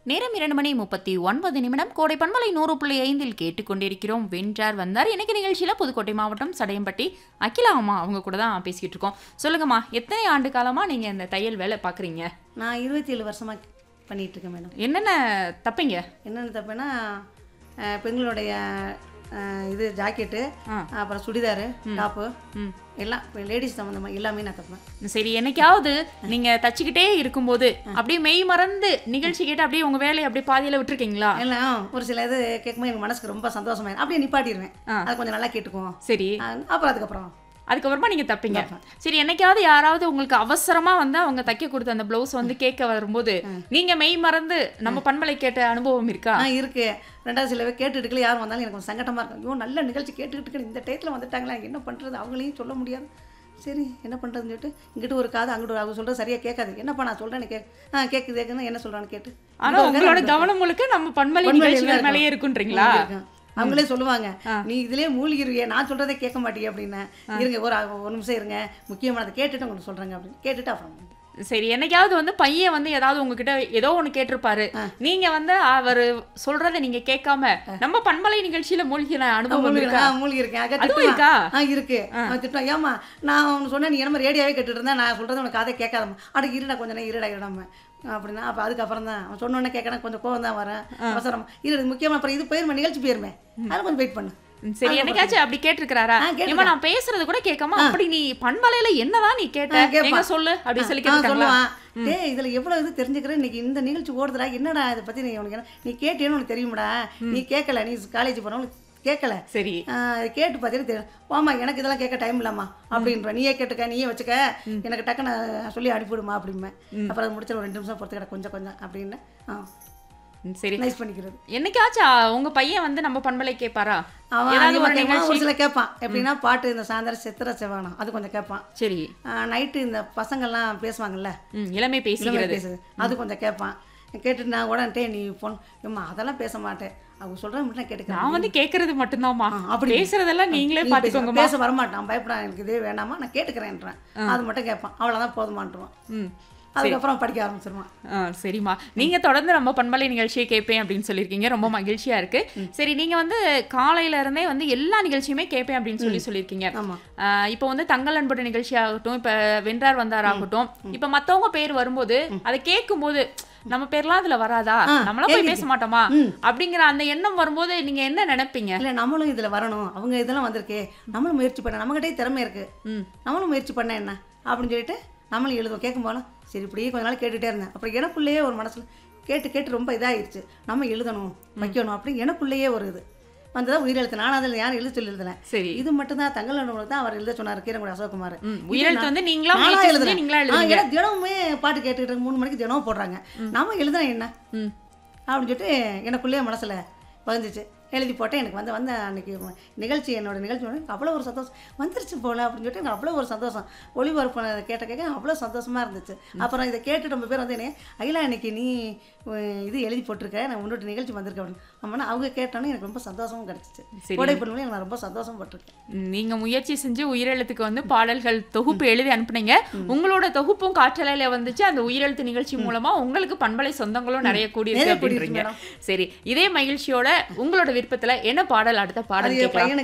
நேரம் இரண்டு மணி முப்பத்தி ஒன்பது நிமிடம் கோடை பண்பலை நூறு புள்ளி ஐந்தில் கேட்டுக்கொண்டிருக்கிறோம் வென்றார் வந்தார் இன்னைக்கு நிகழ்ச்சியில் புதுக்கோட்டை மாவட்டம் சடையம்பட்டி அகிலா அம்மா அவங்க கூட தான் பேசிக்கிட்டு இருக்கோம் சொல்லுங்கம்மா எத்தனை ஆண்டு காலமா நீங்க இந்த தையல் வேலை பார்க்குறீங்க நான் இருபத்தி ஏழு வருஷமாக பண்ணிட்டு இருக்கேன் மேடம் என்னென்ன தப்பீங்க என்னென்ன தப்புனா அஹ், பெண்களுடைய அஹ், இது ஜாக்கெட்டு ஆ. அப்புறம் சுடிதாரு டாப்பு ம் எல்லாம் லேடிஸ் சம்மந்தமாக எல்லாமே நான் தப்பேன் சரி என்னைக்காவது நீங்க தச்சுக்கிட்டே இருக்கும்போது அப்படியே மெய் மறந்து நிகழ்ச்சி கேட்டு அப்படியே உங்க வேலையை அப்படியே பாதியில விட்டுருக்கீங்களா எல்லாம் ஒரு சில இது கேட்கும்போது எனக்கு மனசுக்கு ரொம்ப சந்தோஷமாயிரும் அப்படியே நிப்பாட்டிடுவேன் ஆ. அது கொஞ்சம் நல்லா கேட்டுக்குவோம் சரி அஹ், அப்புறம் அதுக்கப்புறம் அதுக்கப்புறமா நீங்க தப்பீங்க சரி என்னைக்காவது யாராவது உங்களுக்கு அவசரமா வந்து அவங்க தைக்க கொடுத்த அந்த பிளவுஸ் வந்து கேட்க வரும்போது நீங்க மெய் மறந்து நம்ம பண்பலை கேட்ட அனுபவம் இருக்கா ஆ இருக்கு ரெண்டாவது சில பேர் கேட்டுட்டு இருக்கல யாரும் வந்தாலும் எனக்கு கொஞ்சம் சங்கடமாக இருக்கும் ஐயோ நல்ல நிகழ்ச்சி கேட்டுக்கிட்டு இருக்கேன் இந்த டயத்தில் வந்துட்டாங்களா என்ன பண்ணுறது அவங்களையும் சொல்ல முடியாது சரி என்ன பண்ணுறதுன்னு சொல்லிட்டு இங்கிட்டு ஒரு காது அங்கிட்டு ஒரு அவங்க சொல்கிறது சரியாக கேட்காது என்னப்பா நான் சொல்கிறேன்னு கேட்க ஆ கேட்குது கேட்குதுன்னு என்ன சொல்கிறான்னு கேட்டு ஆனா உங்களோட கவனம் முழுக்க நம்ம பண்பலை பண்பலையில நிகழ்ச்சிகள் இருக்கும். மேலேயே இருக்குன்றீங்களா இருக்கும். அவங்களே சொல்லுவாங்க நீ இதுலயே மூழ்கிருவியே நான் சொல்றதை கேட்க மாட்டீங்க அப்படின்னு இருங்க ஒரு ஒரு நிமிஷம் இருங்க முக்கியமானதை கேட்டுட்டு உங்களுக்கு சொல்றேங்க அப்படின்னு கேட்டுட்டு அப்புறம் சரி என்னைக்காவது வந்து பையன் வந்து ஏதாவது உங்ககிட்ட ஏதோ ஒண்ணு கேட்டிருப்பாரு நீங்க வந்து அவர் சொல்றதை நீங்க கேட்காம நம்ம பண்பலை நிகழ்ச்சியில மூழ்கின அனுபவம் இருக்கா மூழ்கி இருக்கேன் அக்கா அதுவும் திட்டுவான். இருக்கா? ஆ இருக்கு அவன் திட்டுவான் ஏமா நான் அவனு சொன்னேன் நீ என்ன ரேடியோவே கேட்டுட்டு இருந்தேன் நான் சொல்றது உனக்கு காதை கேட்காதம்மா அட இருடா கொஞ்ச நேரம் இருடா இருடாம அப்படின்னா அப்போ அதுக்கப்புறம் தான் அவன் சொன்ன உடனே கேட்கணும் கொஞ்சம் கோவம் தான் வரேன் அவசரம் இரு முக்கியமா அப்புறம் இது போயிருமே நிகழ்ச்சி போயிருமே அதில் கொஞ்சம் வெயிட் பண்ணு ம், சரி என்னைக்காச்சும் அப்படி கேட்டிருக்கிறாரா ஆ, கேட்டிருக்கான். இவன் நான் பேசுறது கூட கேட்காம அப்படி நீ பண்பலையில என்னதான் நீ கேட்ட ஆ, கேட்பான். எங்க சொல்லு அப்படி சொல்லி ஆ, கேட்டாங்களா சொல்லுவான் டேய் இதுல எவ்வளவு இது தெரிஞ்சுக்கிறேன் இன்னைக்கு இந்த நிகழ்ச்சி ஓடுதுடா என்னடா இதை பத்தி நீ உனக்கு என்ன நீ கேட்டேன்னு உனக்கு தெரியுமாடா நீ கேட்கல நீ காலேஜ் போனவங்களுக்கு கேட்கல சரி ஆ, இதை கேட்டு பார்த்தீங்கன்னா தெரியும் வாமா எனக்கு இதெல்லாம் கேட்க டைம் இல்லம்மா அப்படின்ற நீயே கேட்டுக்க நீயே வச்சுக்க எனக்கு டக்குன்னு சொல்லி அனுப்பிவிடுமா அப்படிம்பேன் அப்புறம் அது முடிச்ச ஒரு ரெண்டு நிமிஷம் பொறுத்துக்கிட கொஞ்சம் கொஞ்சம் அப்படின்னு ஆ ம், சரி நைஸ் பண்ணிக்கிறது என்னைக்காச்சும் ஆ, உங்க பையன் வந்து நம்ம பண்பலை கேட்பாரா அவன் ஏதாவது அதிகமா ஒரு கேட்பான், நிகழ்ச்சி ஒரு சில கேட்பான் எப்படின்னா பாட்டு இந்த சாயந்தரம் சித்திர செவ்வானம் அது கொஞ்சம் கேட்பான் சரி நைட்டு இந்த பசங்கள்லாம் பேசுவாங்கல்ல ம், இளமை இளமை பேசுகிறது பேசுது அது கொஞ்சம் கேட்பான் கேட்டுட்டு நான் உடனே நீ போன் ஏம்மா அதெல்லாம் பேச மாட்டேன் அவங்க சொல்கிறேன் மட்டும் நான் கேட்டுக்கிறேன் நான் வந்து கேட்கறது மட்டும்தாம்மா ஆ, அப்படி. பேசுறதெல்லாம் நீங்களே நீ பேச- பாத்துக்கோங்கம்மா பேச வரமாட்டான் பயப்படான் எனக்கு இதே வேணாமா நான் கேட்டுக்கிறேன்றேன் அது மட்டும் கேட்பான் அவ்வளோதான் போதுமான்ட்டுருவான் ம் அதுக்கப்புறம் படிக்க ஆரம்பிச்சிருவான் ஆ சரிம்மா நீங்க தொடர்ந்து நம்ம பண்பலை நிகழ்ச்சியை கேட்பேன் அப்படின்னு சொல்லியிருக்கீங்க ரொம்ப மகிழ்ச்சியா இருக்கு சரி நீங்க வந்து காலையில இருந்தே வந்து எல்லா நிகழ்ச்சியுமே கேட்பேன் அப்படின்னு சொல்லி சொல்லியிருக்கீங்க ஆமா ஆ, இப்போ வந்து தங்கள் அன்புடைய நிகழ்ச்சி ஆகட்டும் இப்ப வென்றார் வந்தார் ஆகட்டும் இப்ப மத்தவங்க பேர் வரும்போது அதை கேட்கும்போது நம்ம பேர்லாம் அதுல வராதா ஆ, நம்மளாம் போய் பேச மாட்டோமா ம். அப்படிங்கிற அந்த எண்ணம் வரும்போது நீங்க என்ன நினைப்பீங்க இல்லை நம்மளும் இதில் வரணும் அவங்க இதெல்லாம் வந்திருக்கு நம்மளும் முயற்சி பண்ண நம்மகிட்டே திறமை இருக்கு ம். நம்மளும் முயற்சி பண்ண என்ன அப்படின்னு சொல்லிட்டு நம்மளும் எழுதுவோம் கேட்கும் போல சரி இப்படியே கொஞ்ச நாள் கேட்டுகிட்டே இருந்தேன் அப்புறம் எனக்குள்ளேயே ஒரு மனசுல கேட்டு கேட்டு ரொம்ப இதாகிடுச்சு நம்ம எழுதணும் வைக்கணும் அப்படி எனக்குள்ளேயே ஒரு இது வந்ததா உயிரெழுத்து நானும் அதில் யாரும் எழுத சொல்லி எழுதலை சரி இது மட்டும்தான் தங்கள் நடுவனுக்கு தான் அவர் எழுத சொன்னார் கீரங்குடி அசோக்குமார் ம், உயிரெழுத்து வந்து நீங்களா நானா முயற்சி செஞ்சு எழுதுறேன். நீங்களா ஆ, எழுதுறீங்க ஏன்னா தினமுமே பாட்டு கேட்டுட்டு இருக்கு, மூணு மணிக்கு தினமும் போடுறாங்க நாம எழுதுறேன் என்ன ம். அப்படின்னு சொல்லிட்டு எனக்குள்ளேயே மனசுல பதிஞ்சிச்சு எழுதி போட்டேன் எனக்கு வந்து வந்த அன்னைக்கு நிகழ்ச்சி என்னோட நிகழ்ச்சி வந்து எனக்கு அவ்வளோ ஒரு சந்தோஷம் வந்துருச்சு போல அப்படின்னு சொல்லிட்டு எனக்கு அவ்வளோ ஒரு சந்தோஷம் ஒளிபரப்பு கேட்ட கேட்க அவ்வளோ சந்தோஷமா இருந்துச்சு அப்புறம் இதை கேட்டு ரொம்ப பேர் வந்து என்ன அகிலா இன்னைக்கு நீ உம், இது எழுதி போட்டிருக்க நான் உன்னோட நிகழ்ச்சி வந்திருக்கேன் அப்படின்னு ஆமாம் அவங்க கேட்டோன்னே எனக்கு ரொம்ப சந்தோஷமும் கிடச்சிச்சு சரி. கோடை பண்ணும்போது எனக்கு நான் ரொம்ப சந்தோஷம் பட்டிருக்கேன் ம், நீங்க முயற்சி செஞ்சு உயிரெழுத்துக்கு வந்து பாடல்கள் தொகுப்பு எழுதி அனுப்புனீங்க உங்களோட தொகுப்பும் காற்றலையில வந்துச்சு அந்த உயிரெழுத்து நிகழ்ச்சி மூலமா உங்களுக்கு பண்பலை சொந்தங்களும் நிறைய கூடியிருக்கு நிறைய கூடியிருக்கு அப்படின்றீங்க சரி இதே மகிழ்ச்சியோட உங்களோட விருப்பத்துல என்ன பாடல் அடுத்த பாடல் அது என் கேட்கலாம் பையனுக்கு